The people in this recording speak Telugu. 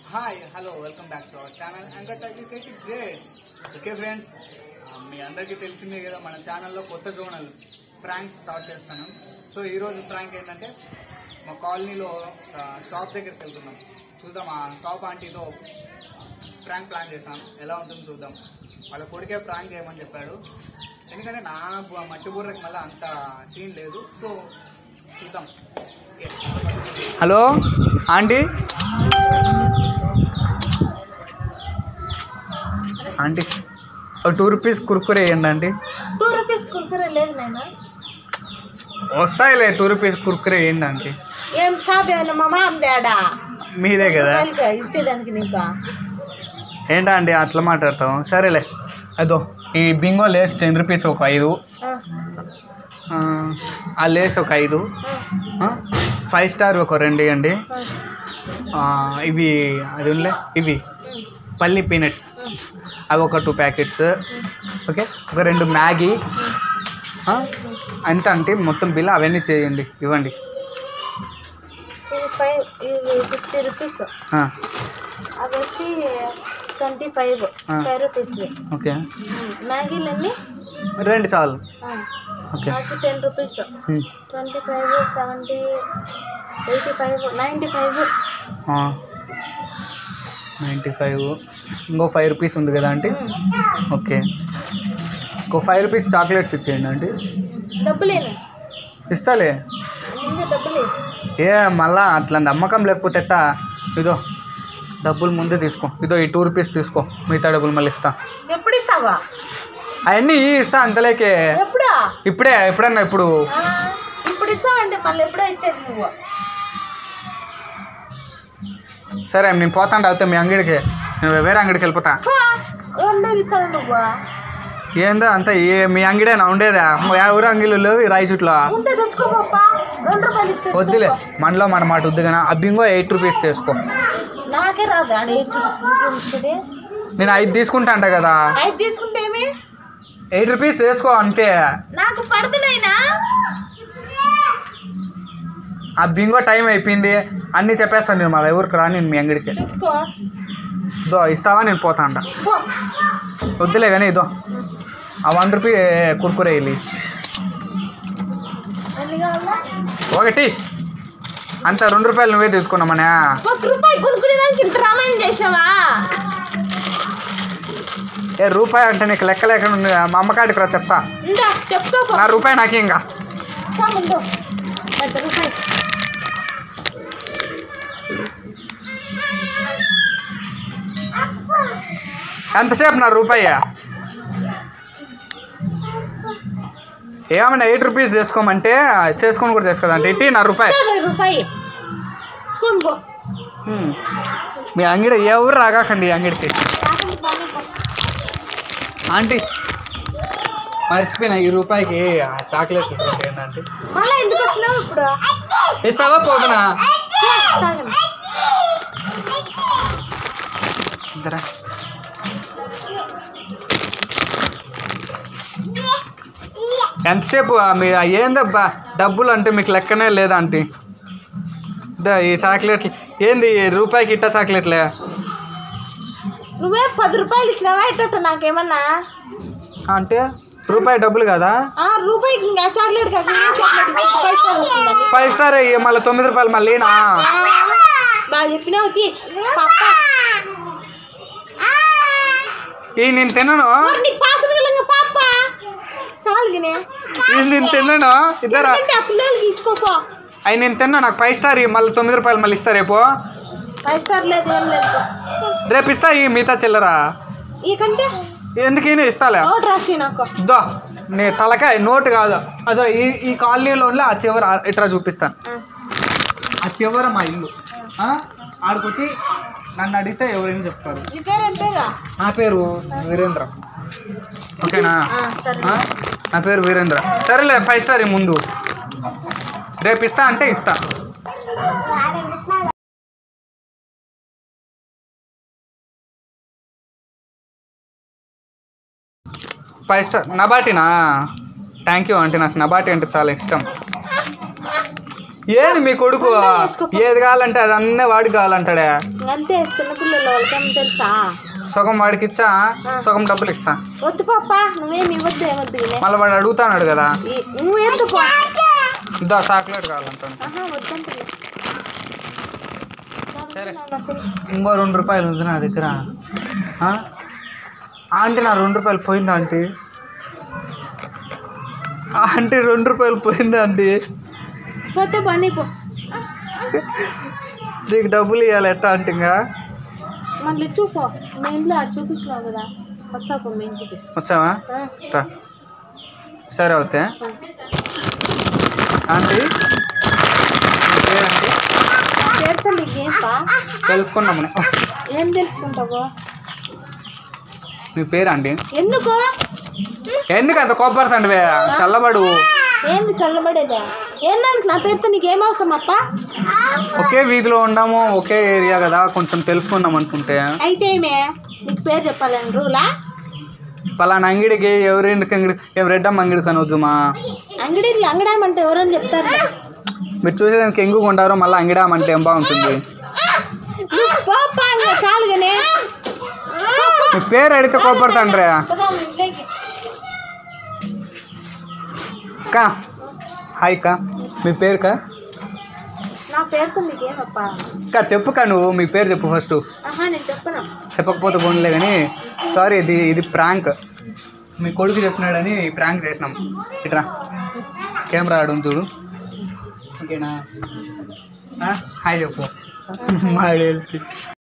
Hi hello welcome back to our channel and thirty great okay friends మీ అందరికీ తెలిసిందే కదా మన ఛానల్లో కొత్త జోనల్ ప్రాంక్స్ స్టార్ట్ చేస్తాను సో ఈ రోజు ప్రాంక్ ఏంటంటే మా కాలనీలో షాప్ దగ్గరికి వెళ్తున్నాం చూద్దాం ఆ షాప్ ఆంటీతో ప్రాంక్ ప్లాన్ చేశాం ఎలా ఉంటుందో చూద్దాం వాళ్ళ కొడుకే ప్రాంక్ చేయమని చెప్పాడు ఎందుకంటే నా బు- మట్టి బుర్రకి మళ్ళీ అంత సీన్ లేదు సో చూద్దాం హలో ఆంటీ ఆంటీ ఒక టూ రూపీస్ కుర్కురే వేయండి ఆంటీ టూ రూపీస్ కుర్కురే లేదు నాయన వస్తాయిలే టూ రూపీస్ కుర్కురే వేయండి ఆంటీ ఏం షాప్ ఏమన్నా మా మామ డాడా మీదే కదా రూపాయలకి ఇచ్చేదానికి నీకు ఏంటా అండి అట్లా మాట్లాడతాం సరేలే అదో ఈ బింగో లేస్ టెన్ రూపీస్ ఒక ఐదు ఆ, ఆ, ఆ లేస్ ఒక ఐదు ఆ, ఫైవ్ స్టార్ ఒక రెండు ఇవ్వండి ఆ, ఆ, ఇవి అది ఉండే ఇవి ఉమ్, పల్లి పీనట్స్ ఉమ్, అవి ఒక టూ ప్యాకెట్స్ ఓకే ఒక రెండు మ్యాగీ ఆ, ఎంత అంటే మొత్తం బిల్ అవన్నీ చేయండి ఇవ్వండి ఇది ఫైవ్ ఇది ఫిఫ్టీ రూపీస్ ఆ, అవి వచ్చి ట్వంటీ ఫైవ్ ఆ. ఫైవ్ రూపీస్ ఓకే మ్యాగీలు అన్ని రెండు చాలు ఓకే నాకు ten rupees um. Twenty five seventy eighty five ninety five ninety five ఇంకో ఫైవ్ రూపీస్ ఉంది కదా ఆంటీ ఓకే ఇంకో ఫైవ్ రూపీస్ చాక్లెట్స్ ఇచ్చేయండి ఆంటీ డబ్బులేను ఇస్తాలే ముందే డబ్బులే ఏ మళ్ళా అట్లా నమ్మకం లేకపోతే ఎట్టా ఇదో డబ్బులు ముందే తీసుకో ఇదో ఈ టూ రూపీస్ తీసుకో మిగతా డబ్బులు మళ్ళీ ఇస్తా ఎప్పుడు ఇస్తావా అవన్నీ ఇస్తా అంతలేకే ఎప్పుడా ఇప్పుడే ఎప్పుడన్నా ఇప్పుడు ఆ, ఇప్పుడు ఇచ్చావంటే మళ్ళీ ఎప్పుడో ఇచ్చేది నువ్వు సరే నేను పోతాంటే అయితే మీ అంగడికి నేను వేరే అంగడికి వెళ్ళిపోతా హా, రెండు ఇచ్చావు నువ్వు ఏందో అంతా ఏ మీ అంగడేనా ఉండేదా ఎవరు అంగిలు లేవు ఈ రాయి చుట్లో ఉంటే తెచ్చుకోపా రెండు రూపాయలు ఇచ్చి వద్దులే తెచ్చుకోపా. మనలో మన మాట వద్దు కానీ ఆ బింగో ఎయిట్ రూపీస్ చేసుకో నాకే రాదు ఆడ ఎయిట్ రూపీస్ ఇంకేం ఇచ్చేది నేను ఐదు తీసుకుంటా అంట కదా ఐదు తీసుకుంటే ఏమి ఎయిట్ రూపీస్ వేసుకో అంతే నాకు పడుతున్నాయినా ఆ బింగో టైం అయిపోయింది అన్నీ చెప్పేస్తాను నేను మళ్ళీ ఎవరికి రా నేను మీ అంగడికి చెప్పుకో ఇదో ఇస్తావా నేను పోతా అంట పో. వద్దులే కానీ ఇదో ఆ వన్ రూపీ కుర్కురే వెళ్ళి ఎన్ని కావాలా ఒకటి అంత రెండు రూపాయలు నువ్వే తీసుకున్నామనే ఒక రూపాయి కొనుక్కునేదానికి ఇంత రామాయణం చేసావా ఏ రూపాయి అంటే నీకు లెక్క లేకుండా ఉంది. మా అమ్మకాడికి రా చెప్తా ఇందా చెప్పుకోపో నా రూపాయి నాకే ఇంకా ముందు పెద్ద రూపాయి ఎంతసేపు నా రూపాయి ఏమన్నా ఎయిట్ రూపీస్ చేసుకోమంటే చేసుకొని కూడా చేసుకోదంటే ఇట్టి నా రూపాయి ఇరవై రూపాయి తీసుకొని పో హ్మ్. మీ అంగడి ఎవరు రాగాకండి ఈ అంగడికి కాకండి బాగా పో. ఆంటీ మర్చిపోయినా ఈ రూపాయికి ఆ చాక్లెట్ ఏంటంటే మళ్ళా ఎందుకు వచ్చినావు ఇప్పుడు ఇస్తావా పోతున్నా తాగండి ఇద్దరా ఎంతసేపు ఆ మీ ఏందబ్బా డబ్బులు అంటే మీకు లెక్కనే లేదా ఆంటీ ఇదా ఈ చాక్లెట్లు ఏంది ఈ రూపాయికి ఇట్ట చాక్లెట్లే నువ్వే పది రూపాయలు ఇచ్చినావా ఇట్టట నాకేమన్నా అంటే రూపాయి డబ్బులు కదా ఆ రూపాయికి ఇంకా చాక్లెట్ కాక ఏం చాక్లెట్ ఫైవ్ స్టార్ వస్తుందని ఫైవ్ స్టార్ అయ్యి మళ్ళీ తొమ్మిది రూపాయలు మళ్ళీ నా బాగా చెప్పినావు తీ. పాప. ఈ నేను తినను మరి నీకు పాసం వెళ్ళంగా పాప సాలుగినే ఈ నేను తినను ఇద్దరా ఎందుకంటే ఆ పిల్లలకి ఇచ్చుకోపో అవి నేను తిన్నా నాకు ఫైవ్ స్టార్ ఇయ్యి, మళ్ళీ తొమ్మిది రూపాయలు మళ్ళీ ఇస్తా రేపు ఫైవ్ స్టార్ లేదు ఏం లేదు రేపు ఇస్తా ఈ మిగతా చిల్లరా ఈ కంటే ఎందుకైనా ఇస్తాలే నోట్ రాసి నాకు దో నీ తలకాయ నోటు కాదు అదో ఈ ఈ కాలనీలో ఆ చివర ఇట్లా చూపిస్తాను ఆ. ఆ చివర మా ఇల్లు ఆ? ఆడికొచ్చి నన్ను అడిగితే ఎవరైనా చెప్తారు నీ పేరు అంతేగా నా పేరు వీరేంద్ర ఓకేనా ఆ, సరే ఆ? నా పేరు వీరేంద్ర సరేలే ఫైవ్ స్టార్ ఈ ముందు రేపు ఇస్తా అంటే ఇస్తా ఫైవ్ స్టార్ నబాటినా థ్యాంక్ యూ అంటే నాకు నబాటి అంటే చాలా ఇష్టం ఏది మీ కొడుకు ఏది కావాలంటే అది అన్నీ వాడికి కావాలంటాడే ఆ, అంతే చిన్నపిల్లల వాళ్ళకేమో తెలుసా సగం వాడికి ఇచ్చా సగం డబ్బులు ఇస్తా వద్దు పాప నువ్వేమి ఇవ్వద్దు ఏమొద్దు ఈయన. మళ్ళీ వాడు అడుగుతాడు కదా ఈ- నువ్వు ఎందుకు ఇద్దా చాక్లెట్ కావాలంటాను ఆహా వద్దంటున్నా సరే. నాకు ఇంకో రెండు రూపాయలు ఉంది నా దగ్గర ఆ? ఆంటీ నా రెండు రూపాయలు పోయిందా ఆంటీ ఆంటీ రెండు రూపాయలు పోయిందా ఆంటీ పోతే పని పో నీకు డబ్బులు ఇవ్వాలి ఎట్టా ఆంటీ ఇంకా మళ్ళీ చూపో మీ ఇంట్లో అది చూపించినావు కదా వచ్చాక మీ ఇంటికి వచ్చావా ఆ, రా సరే అవుతే ఆ. ఆంటీ నీ పేరేంటి నా పేరుతో నీకేం పా తెలుసుకున్నాము ఏం తెలుసుకుంటావు నీ పేరు ఆంటీ ఎందుకు ఎందుకు అంత కోపడుతుండవే చల్లబడు ఏంది చల్లబడేదా ఏందానికి నా పేరుతో నీకేం అవసరం అప్ప ఒకే వీధిలో ఉన్నాము ఒకే ఏరియా కదా కొంచెం తెలుసుకుందాం అనుకుంటే అయితే ఏమే నీకు పేరు చెప్పాలని రూలా పలానా అంగిడికి ఎవరింటికి అంగిడి ఎవరెడ్డమ్మ అంగిడికి అనొద్దుమా అంగడి అంగడామంటే ఎవరని చెప్తారు మీరు చూసేదానికి ఎంగు కొంటారో మళ్ళీ అంగిడామంటే ఏం బాగుంటుంది నువ్వు పోప్పా ఇంకా చాలుగానే మీ పేరు అడిగితే కోపడతాండ్రే పోదాం ఇంట్లోకి. కా హాయ్ కా మీ పేరు కా నా పేరుతో నీకేమప్పా కా చెప్పు కా నువ్వు మీ పేరు చెప్పు ఫస్ట్ ఆహా నేను చెప్పను చెప్పకపోతే పోనీలే కానీ సారీ ఇది ఇది ప్రాంక్ మీ కొడుకు చెప్పినాడని ప్రాంక్ చేసినాం ఇట్రా కెమెరా ఆడు చూడు ఓకేనా ఆ? హాయ్ చెప్పు మా